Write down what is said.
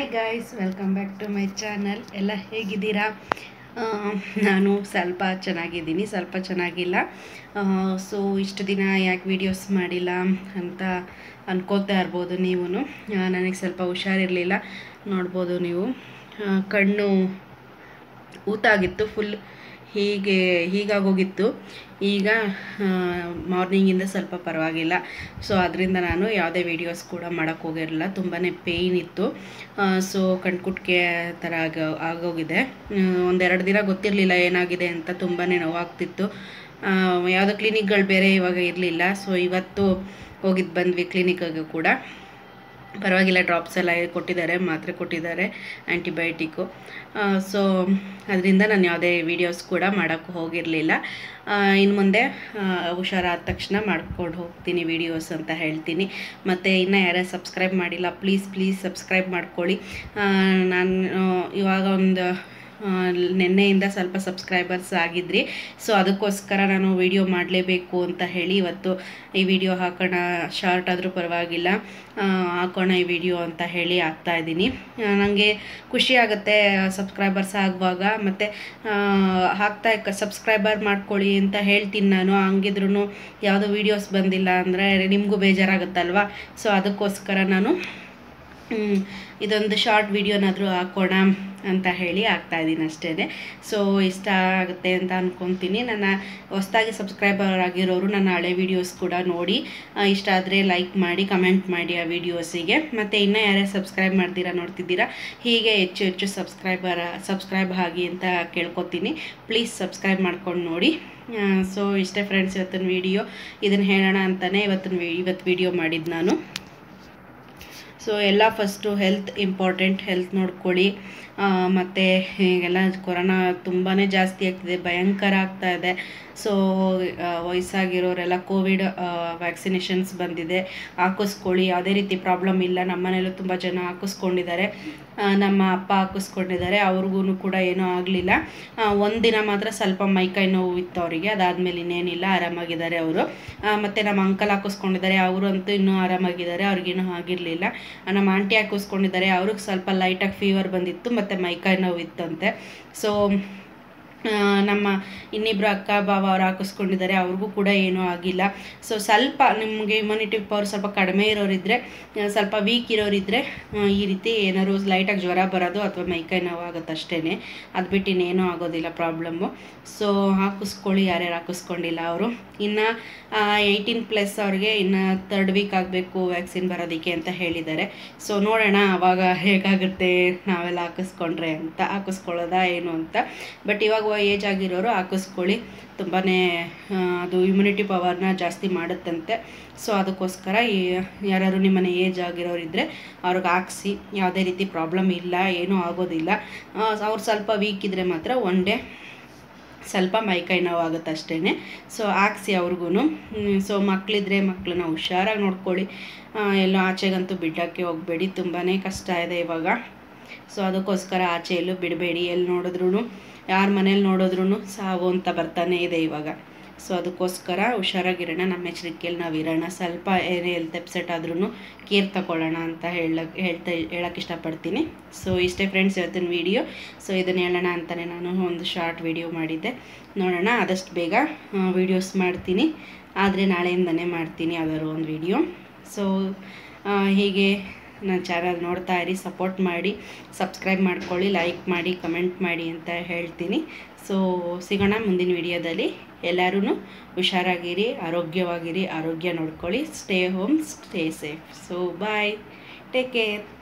guys welcome back to my channel ಎಲ್ಲ ಹೇಗಿದ್ದೀರಾ ಆ, ನಾನು ಸ್ವಲ್ಪ ಚೆನ್ನಾಗಿದ್ದೀನಿ ಸ್ವಲ್ಪ ಚೆನ್ನಾಗಿಲ್ಲ ಸೊ ಇಷ್ಟು ದಿನ ಯಾಕೆ ವೀಡಿಯೋಸ್ ಮಾಡಿಲ್ಲ ಅಂತ ಅನ್ಕೋತಾ ಇರ್ಬೋದು ನೀವು ನನಗೆ ಸ್ವಲ್ಪ ಹುಷಾರಿರಲಿಲ್ಲ ನೋಡ್ಬೋದು ನೀವು ಆ, ಕಣ್ಣು ಊತಾಗಿತ್ತು ಫುಲ್ ಹೀಗೆ ಹೀಗಾಗೋಗಿತ್ತು ಈಗ ಮಾರ್ನಿಂಗಿಂದ ಸ್ವಲ್ಪ ಪರವಾಗಿಲ್ಲ ಸೊ ಅದರಿಂದ ನಾನು ಯಾವುದೇ ವೀಡಿಯೋಸ್ ಕೂಡ ಮಾಡೋಕ್ಕೆ ಹೋಗಿರಲಿಲ್ಲ ತುಂಬಾ ಪೇಯ್ನ್ ಇತ್ತು ಸೊ ಕಣ್ಕುಟ್ಕೆ ಥರ ಆಗ ಆಗೋಗಿದೆ ಒಂದೆರಡು ದಿನ ಗೊತ್ತಿರಲಿಲ್ಲ ಏನಾಗಿದೆ ಅಂತ ತುಂಬಾ ನೋವಾಗ್ತಿತ್ತು ಆ, ಯಾವುದೋ ಕ್ಲಿನಿಕ್ಗಳು ಬೇರೆ ಇವಾಗ ಇರಲಿಲ್ಲ ಸೊ ಇವತ್ತು ಹೋಗಿದ್ದು ಬಂದ್ವಿ ಕ್ಲಿನಿಕ್ಗೆ ಕೂಡ ಪರವಾಗಿಲ್ಲ ಡ್ರಾಪ್ಸ್ ಎಲ್ಲ ಕೊಟ್ಟಿದ್ದಾರೆ ಮಾತ್ರೆ ಕೊಟ್ಟಿದ್ದಾರೆ ಆ್ಯಂಟಿಬಯೋಟಿಕ್ಕು ಸೊ ಅದರಿಂದ ನಾನು ಯಾವುದೇ ವೀಡಿಯೋಸ್ ಕೂಡ ಮಾಡೋಕ್ಕೆ ಹೋಗಿರಲಿಲ್ಲ ಇನ್ನು ಮುಂದೆ ಆ, ಹುಷಾರಾದ ತಕ್ಷಣ ಮಾಡ್ಕೊಂಡು ಹೋಗ್ತೀನಿ ವೀಡಿಯೋಸ್ ಅಂತ ಹೇಳ್ತೀನಿ ಮತ್ತು ಇನ್ನು ಯಾರ್ಯಾರು ಸಬ್ಸ್ಕ್ರೈಬ್ ಮಾಡಿಲ್ಲ ಪ್ಲೀಸ್ ಪ್ಲೀಸ್ ಸಬ್ಸ್ಕ್ರೈಬ್ ಮಾಡ್ಕೊಳ್ಳಿ ಆ, ನಾನು ಇವಾಗ ಒಂದು ಆ, ನಿನ್ನೆಯಿಂದ ಸ್ವಲ್ಪ ಸಬ್ಸ್ಕ್ರೈಬರ್ಸ್ ಆಗಿದ್ರಿ ಸೊ ಅದಕ್ಕೋಸ್ಕರ ನಾನು ವಿಡಿಯೋ ಮಾಡಲೇಬೇಕು ಅಂತ ಹೇಳಿ ಇವತ್ತು ಈ ವಿಡಿಯೋ ಹಾಕೋಣ ಶಾರ್ಟ್ ಆದರೂ ಪರವಾಗಿಲ್ಲ ಆ, ಹಾಕೋಣ ಈ ವಿಡಿಯೋ ಅಂತ ಹೇಳಿ ಹಾಕ್ತಾ ಇದ್ದೀನಿ ನನಗೆ ಖುಷಿ ಆಗುತ್ತೆ ಸಬ್ಸ್ಕ್ರೈಬರ್ಸ್ ಆಗುವಾಗ ಮತ್ತು ಹಾಕ್ತಾ ಸಬ್ಸ್ಕ್ರೈಬರ್ ಮಾಡ್ಕೊಳ್ಳಿ ಅಂತ ಹೇಳ್ತೀನಿ ನಾನು ಹಂಗಿದ್ರೂ ಯಾವುದೋ ವೀಡಿಯೋಸ್ ಬಂದಿಲ್ಲ ಅಂದರೆ ನಿಮಗೂ ಬೇಜಾರಾಗುತ್ತಲ್ವ ಸೊ ಅದಕ್ಕೋಸ್ಕರ ನಾನು ಹ್ಮ್, ಇದೊಂದು ಶಾರ್ಟ್ ವಿಡಿಯೋನಾದರೂ ಹಾಕೋಣ ಅಂತ ಹೇಳಿ ಹಾಕ್ತಾ ಇದ್ದೀನಿ ಅಷ್ಟೇ ಸೊ ಇಷ್ಟ ಆಗುತ್ತೆ ಅಂತ ಅಂದ್ಕೊತೀನಿ ನನ್ನ ಹೊಸ್ದಾಗಿ ಸಬ್ಸ್ಕ್ರೈಬರ್ ಆಗಿರೋರು ನನ್ನ ಹಳೆ ವೀಡಿಯೋಸ್ ಕೂಡ ನೋಡಿ ಆ, ಇಷ್ಟ ಆದರೆ ಲೈಕ್ ಮಾಡಿ ಕಮೆಂಟ್ ಮಾಡಿ ಆ ವಿಡಿಯೋಸಿಗೆ ಮತ್ತು ಇನ್ನೂ ಯಾರ್ಯಾರು ಸಬ್ಸ್ಕ್ರೈಬ್ ಮಾಡ್ತೀರಾ ನೋಡ್ತಿದ್ದೀರಾ ಹೀಗೆ ಹೆಚ್ಚು ಹೆಚ್ಚು ಸಬ್ಸ್ಕ್ರೈಬರ್ ಸಬ್ಸ್ಕ್ರೈಬ್ ಆಗಿ ಅಂತ ಕೇಳ್ಕೊತೀನಿ ಪ್ಲೀಸ್ ಸಬ್ಸ್ಕ್ರೈಬ್ ಮಾಡ್ಕೊಂಡು ನೋಡಿ ಸೊ ಇಷ್ಟೇ ಫ್ರೆಂಡ್ಸ್ ಇವತ್ತಿನ ವಿಡಿಯೋ ಇದನ್ನು ಹೇಳೋಣ ಅಂತಲೇ ಇವತ್ತಿನ ವಿ ಇವತ್ತು ವಿಡಿಯೋ ಮಾಡಿದ್ದು ನಾನು ಸೊ ಎಲ್ಲ ಫಸ್ಟು ಹೆಲ್ತ್ ಇಂಪಾರ್ಟೆಂಟ್ ಹೆಲ್ತ್ ನೋಡ್ಕೊಳ್ಳಿ ಮತ್ತು ಈಗೆಲ್ಲ ಕೊರೋನಾ ತುಂಬಾ ಜಾಸ್ತಿ ಆಗ್ತಿದೆ ಭಯಂಕರ ಆಗ್ತಾ ಇದೆ ಸೊ ವಯಸ್ಸಾಗಿರೋರೆಲ್ಲ ಕೋವಿಡ್ ವ್ಯಾಕ್ಸಿನೇಷನ್ಸ್ ಬಂದಿದೆ ಹಾಕಿಸ್ಕೊಳ್ಳಿ ಯಾವುದೇ ರೀತಿ ಪ್ರಾಬ್ಲಮ್ ಇಲ್ಲ ನಮ್ಮ ಮನೇಲೂ ತುಂಬ ಜನ ಹಾಕಿಸ್ಕೊಂಡಿದ್ದಾರೆ ಆ, ನಮ್ಮ ಅಪ್ಪ ಹಾಕಿಸ್ಕೊಂಡಿದ್ದಾರೆ ಅವ್ರಿಗೂ ಕೂಡ ಏನೂ ಆಗಲಿಲ್ಲ ಒಂದಿನ ಮಾತ್ರ ಸ್ವಲ್ಪ ಮೈಕೈ ನೋವು ಇತ್ತು ಅವರಿಗೆ ಅದಾದಮೇಲೆ ಇನ್ನೇನಿಲ್ಲ ಆರಾಮಾಗಿದ್ದಾರೆ ಅವರು ಮತ್ತು ನಮ್ಮ ಅಂಕಲ್ ಹಾಕಿಸ್ಕೊಂಡಿದ್ದಾರೆ ಅವರು ಅಂತೂ ಇನ್ನೂ ಆರಾಮಾಗಿದ್ದಾರೆ ಅವ್ರಿಗೇನೂ ಆಗಿರಲಿಲ್ಲ ನಮ್ಮ ಆಂಟಿ ಹಾಕಿಸ್ಕೊಂಡಿದ್ದಾರೆ ಅವ್ರಿಗೆ ಸ್ವಲ್ಪ ಲೈಟಾಗಿ ಫೀವರ್ ಬಂದಿತ್ತು ಮತ್ತು ಮೈಕೈ ನೋವು ಇತ್ತಂತೆ ಸೊ ಆ, ನಮ್ಮ ಇನ್ನಿಬ್ಬರು ಅಕ್ಕ ಬಾವ ಅವ್ರು ಹಾಕಿಸ್ಕೊಂಡಿದ್ದಾರೆ ಅವ್ರಿಗೂ ಕೂಡ ಏನೂ ಆಗಿಲ್ಲ ಸೊ ಸ್ವಲ್ಪ ನಿಮಗೆ ಇಮ್ಯುನಿಟಿ ಪವರ್ ಸ್ವಲ್ಪ ಕಡಿಮೆ ಇರೋರಿದ್ದರೆ ಆ, ಸ್ವಲ್ಪ ವೀಕ್ ಇರೋರಿದ್ದರೆ ಆ, ಈ ರೀತಿ ಏನಾದ್ರು ಲೈಟಾಗಿ ಜ್ವರ ಬರೋದು ಅಥವಾ ಮೈಕೈ ನೋವು ಆಗುತ್ತೆ ಅಷ್ಟೇ ಅದು ಬಿಟ್ಟು ಇನ್ನೇನೂ ಆಗೋದಿಲ್ಲ ಪ್ರಾಬ್ಲಮ್ಮು ಸೊ ಹಾಕಿಸ್ಕೊಳ್ಳಿ ಯಾರ್ಯಾರು ಹಾಕಿಸ್ಕೊಂಡಿಲ್ಲ ಅವರು ಇನ್ನು ಏಯ್ಟೀನ್ ಪ್ಲಸ್ ಅವ್ರಿಗೆ ಇನ್ನು ತರ್ಡ್ ವೀಕ್ ಆಗಬೇಕು ವ್ಯಾಕ್ಸಿನ್ ಬರೋದಕ್ಕೆ ಅಂತ ಹೇಳಿದ್ದಾರೆ ಸೊ ನೋಡೋಣ ಅವಾಗ ಹೇಗಾಗುತ್ತೆ ನಾವೆಲ್ಲ ಹಾಕಿಸ್ಕೊಂಡ್ರೆ ಅಂತ ಹಾಕಿಸ್ಕೊಳ್ಳೋದಾ ಏನು ಅಂತ ಬಟ್ ಇವಾಗ ಏಜ್ ಆಗಿರೋರು ಹಾಕಿಸ್ಕೊಳ್ಳಿ ತುಂಬಾ ಅದು ಇಮ್ಯುನಿಟಿ ಪವರ್ನ ಜಾಸ್ತಿ ಮಾಡುತ್ತಂತೆ ಸೊ ಅದಕ್ಕೋಸ್ಕರ ಈ ಯಾರು ನಿಮ್ಮನೆ ಏಜ್ ಆಗಿರೋರಿದ್ದರೆ ಅವ್ರಿಗೆ ಹಾಕ್ಸಿ ಯಾವುದೇ ರೀತಿ ಪ್ರಾಬ್ಲಮ್ ಇಲ್ಲ ಏನೂ ಆಗೋದಿಲ್ಲ ಅವ್ರು ಸ್ವಲ್ಪ ವೀಕ್ ಇದ್ದರೆ ಮಾತ್ರ ಒನ್ ಡೇ ಸ್ವಲ್ಪ ಮೈಕೈ ನೋವು ಆಗುತ್ತೆ ಅಷ್ಟೇ ಸೊ ಹಾಕ್ಸಿ ಅವ್ರಿಗೂ ಸೊ ಮಕ್ಕಳಿದ್ರೆ ಮಕ್ಕಳನ್ನ ಹುಷಾರಾಗಿ ನೋಡ್ಕೊಳ್ಳಿ ಆ, ಎಲ್ಲೋ ಆಚೆಗಂತೂ ಬಿಡೋಕ್ಕೆ ಹೋಗಬೇಡಿ ತುಂಬಾ ಕಷ್ಟ ಇದೆ ಇವಾಗ ಸೊ ಅದಕ್ಕೋಸ್ಕರ ಆಚೆ ಎಲ್ಲೂ ಬಿಡಬೇಡಿ ಎಲ್ಲಿ ನೋಡಿದ್ರೂ ಯಾರ ಮನೇಲಿ ನೋಡಿದ್ರೂ ಸಾವು ಅಂತ ಬರ್ತಾನೆ ಇದೆ ಇವಾಗ ಸೊ ಅದಕ್ಕೋಸ್ಕರ ಹುಷಾರಾಗಿರೋಣ ನಮ್ಮ ಎಚ್ಚರಿಕೆಯಲ್ಲಿ ನಾವು ಇರೋಣ ಸ್ವಲ್ಪ ಏನೇ ಹೆಲ್ತ್ ಎಪ್ಸೆಟ್ ಆದ್ರೂ ಕೇರ್ ತಗೊಳ್ಳೋಣ ಅಂತ ಹೇಳಕ್ಕೆ ಹೇಳ್ತಾ ಹೇಳಕ್ಕೆ ಇಷ್ಟಪಡ್ತೀನಿ ಸೊ ಇಷ್ಟೇ ಫ್ರೆಂಡ್ಸ್ ಇವತ್ತಿನ ವಿಡಿಯೋ ಸೊ ಇದನ್ನು ಹೇಳೋಣ ಅಂತಲೇ ನಾನು ಒಂದು ಶಾರ್ಟ್ ವಿಡಿಯೋ ಮಾಡಿದ್ದೆ ನೋಡೋಣ ಆದಷ್ಟು ಬೇಗ ವೀಡಿಯೋಸ್ ಮಾಡ್ತೀನಿ ಆದರೆ ನಾಳೆಯಿಂದನೇ ಮಾಡ್ತೀನಿ ಯಾವ್ದಾದ್ರು ಒಂದು ವಿಡಿಯೋ ಸೊ ಹೀಗೆ ನನ್ನ ಚಾನಲ್ ನೋಡ್ತಾ ಇರಿ ಸಪೋರ್ಟ್ ಮಾಡಿ ಸಬ್ಸ್ಕ್ರೈಬ್ ಮಾಡ್ಕೊಳ್ಳಿ ಲೈಕ್ ಮಾಡಿ ಕಮೆಂಟ್ ಮಾಡಿ ಅಂತ ಹೇಳ್ತೀನಿ ಸೊ ಸಿಗೋಣ ಮುಂದಿನ ವಿಡಿಯೋದಲ್ಲಿ ಎಲ್ಲರೂ ಹುಷಾರಾಗಿರಿ ಆರೋಗ್ಯವಾಗಿರಿ ಆರೋಗ್ಯ ನೋಡ್ಕೊಳ್ಳಿ stay home stay safe so bye take care